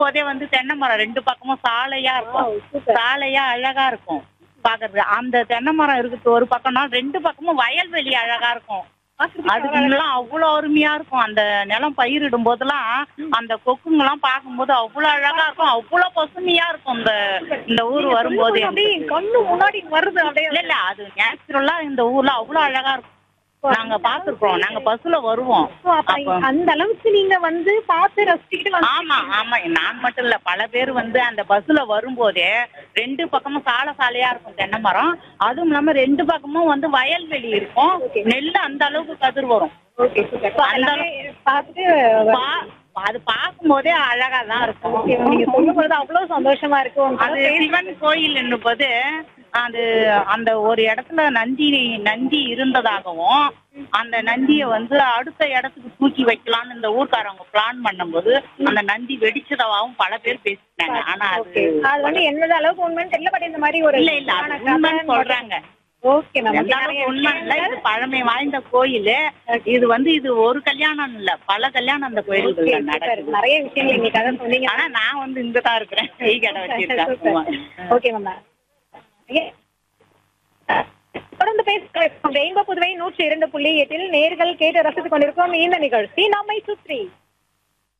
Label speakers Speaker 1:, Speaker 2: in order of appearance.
Speaker 1: போதே வந்து தென்னை மரம் ரெண்டு பக்கமும் சாலையா இருக்கும்
Speaker 2: சூப்பர்
Speaker 1: சாலையா அழகா இருக்கும் பாக்குறது அந்த தென்னை மரம் இருக்குது ஒரு பக்கம்னா ரெண்டு பக்கமும் வயல்வெளி அழகா இருக்கும் அதுக்குலாம் அவ்வளவு அருமையா இருக்கும் அந்த நிலம் பயிரிடும் போதெல்லாம் அந்த கொக்குங்க எல்லாம் பார்க்கும்போது அவ்வளவு அழகா இருக்கும் அவ்வளவு பசுமையா இருக்கும் இந்த இந்த ஊர் வரும்போது
Speaker 2: அப்படியே கண்ணு முன்னாடி வருது அப்படியே
Speaker 1: இல்ல இல்ல அது நேச்சுரலா இந்த ஊர்ல அவ்வளவு அழகா இருக்கும் நாங்க பாத்துருக்கோம் நாங்க பஸ்ல வருவோம்
Speaker 2: So, அப்ப
Speaker 1: அப்போ-
Speaker 2: அந்த அளவுக்கு நீங்க வந்து பார்த்து ரசிச்சுக்கிட்டு வந்து
Speaker 1: ஆமா ஆமா நான் மட்டும் இல்ல பல பேர் வந்து அந்த பஸ்ல வரும்போதே ரெண்டு பக்கமும் சாலை சாலையா இருக்கும் தென்னை மரம் அதுவும் இல்லாம ரெண்டு பக்கமும் வந்து வயல்வெளி இருக்கும் நெல் அந்த அளவுக்கு கதிர் வரும்
Speaker 2: ஓகே சூப்பர்
Speaker 1: அந்த
Speaker 2: பார்த்துட்டு
Speaker 1: பா- அது பார்க்கும்போதே அழகா தான் இருக்கும்
Speaker 2: Okay, நீங்க சொல்லும் பொழுது அவ்வளவு சந்தோஷமா இருக்கு உங்க
Speaker 1: அது சிவன் கோயில் என்னும்போது அது அந்த ஒரு இடத்துல நந்தி நந்தி இருந்ததாகவும் அந்த நந்தியை வந்து அடுத்த இடத்துக்கு தூக்கி வைக்கலாம்னு இந்த ஊர்க்காரவங்க பிளான் பண்ணும்போது அந்த நந்தி வெடிச்சதாகவும் பல பேர் பேசிட்டாங்க ஆனா அது
Speaker 2: Okay. அது வந்து என்னது அளவுக்கு உண்மைன்னு தெரியல பட் இந்த மாதிரி ஒரு
Speaker 1: இல்ல இல்ல அது உண்மைன்னு சொல்றாங்க
Speaker 2: ஓகே மேம்
Speaker 1: எந்த அளவுக்கு உண்மை இல்ல இது பழமை வாய்ந்த கோயில் இது வந்து இது ஒரு கல்யாணம் இல்ல பல கல்யாணம் அந்த கோயில்கள்ல நடக்குது
Speaker 2: நிறைய விஷயங்கள் எங்களுக்காக சொன்னீங்க
Speaker 1: ஆனா நான் வந்து இங்க தான் இருக்கிறேன் டீ கடை வச்சிருக்கேன்
Speaker 2: ஓகே மேம் தொடர்ந்து பேச ரெயின்போ புதுவை நூற்றி இரண்டு புள்ளி எட்டில் நேர்கள் கேட்டு ரசித்துக் கொண்டிருக்கோம் இந்த நிகழ்ச்சி நம்மை சுற்றி